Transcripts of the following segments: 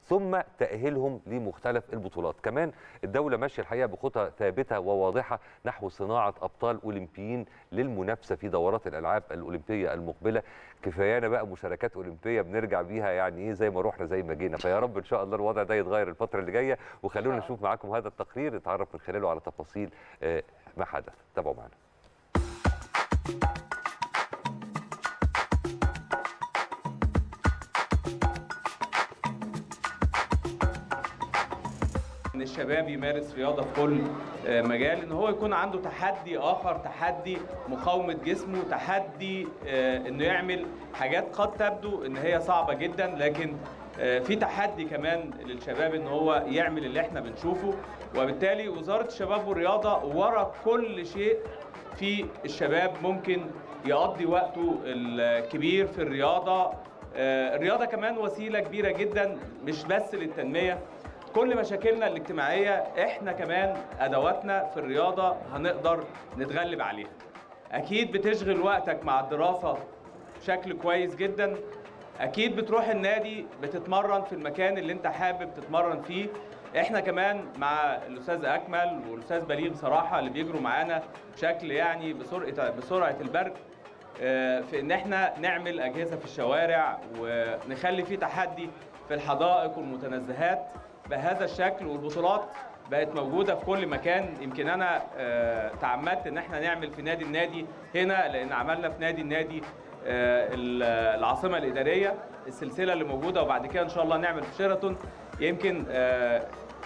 ثم تاهيلهم لمختلف البطولات كمان الدوله ماشيه الحقيقه بخطى ثابته وواضحه نحو صناعه ابطال اولمبيين للمنافسه في دورات الالعاب الاولمبيه المقبله كفايانا بقى مشاركات اولمبيه بنرجع بيها يعني ايه زي ما رحنا زي ما جينا فيا رب ان شاء الله الوضع ده يتغير الفتره اللي جايه وخلونا نشوف معاكم هذا التقرير نتعرف من خلاله على تفاصيل آه، ما حدث تابعوا معنا ان الشباب يمارس رياضه في كل آه، مجال ان هو يكون عنده تحدي اخر تحدي مقاومه جسمه تحدي آه، انه يعمل حاجات قد تبدو ان هي صعبه جدا لكن آه، في تحدي كمان للشباب ان هو يعمل اللي احنا بنشوفه وبالتالي وزاره الشباب والرياضه ورا كل شيء في الشباب ممكن يقضي وقته الكبير في الرياضه آه، الرياضه كمان وسيله كبيره جدا مش بس للتنميه كل مشاكلنا الاجتماعية احنا كمان ادواتنا في الرياضة هنقدر نتغلب عليها اكيد بتشغل وقتك مع الدراسة بشكل كويس جدا اكيد بتروح النادي بتتمرن في المكان اللي انت حابب تتمرن فيه احنا كمان مع الاستاذ اكمل والاستاذ بليغ بصراحة اللي بيجروا معانا بشكل يعني بسرعة بسرعة البرق آه، في ان احنا نعمل اجهزة في الشوارع ونخلي في تحدي في الحدائق والمتنزهات بهذا الشكل والبطولات بقت موجوده في كل مكان يمكن انا آه، تعمدت ان احنا نعمل في نادي النادي هنا لان عملنا في نادي النادي آه، ال- العاصمه الاداريه السلسله اللي موجوده وبعد كده ان شاء الله نعمل في شيراتون يمكن آه،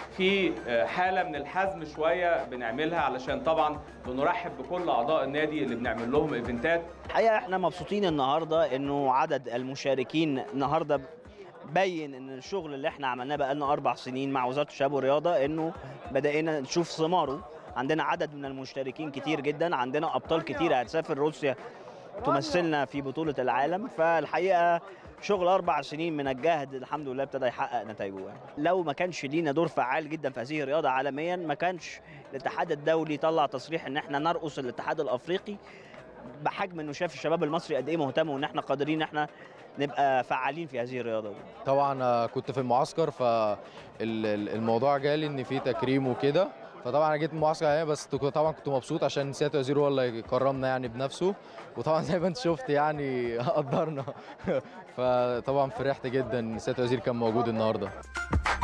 في آه، حاله من الحزم شويه بنعملها علشان طبعا بنرحب بكل اعضاء النادي اللي بنعمل لهم ايفنتات الحقيقه احنا مبسوطين النهارده انه عدد المشاركين النهارده بين ان الشغل اللي احنا عملناه بقالنا اربع سنين مع وزاره الشباب والرياضه انه بدانا نشوف ثماره عندنا عدد من المشتركين كتير جدا عندنا ابطال كتير هتسافر روسيا تمثلنا في بطوله العالم فالحقيقه شغل اربع سنين من الجهد الحمد لله ابتدى يحقق نتائجه يعني. لو ما كانش لينا دور فعال جدا في هذه الرياضه عالميا ما كانش الاتحاد الدولي طلع تصريح ان احنا نرقص الاتحاد الافريقي بحجم انه شاف الشباب المصري قد ايه مهتم وان احنا قادرين ان احنا نبقى فعالين في هذه الرياضه طبعا آه، كنت في المعسكر فالموضوع جالي ان في تكريم وكده فطبعا انا جيت من المعسكر يعني بس كنت- طبعا كنت مبسوط عشان سياده الوزير هو اللي كرمنا يعني بنفسه وطبعا زي ما انت شفت يعني قدرنا فطبعا فرحت جدا ان سياده الوزير كان موجود النهارده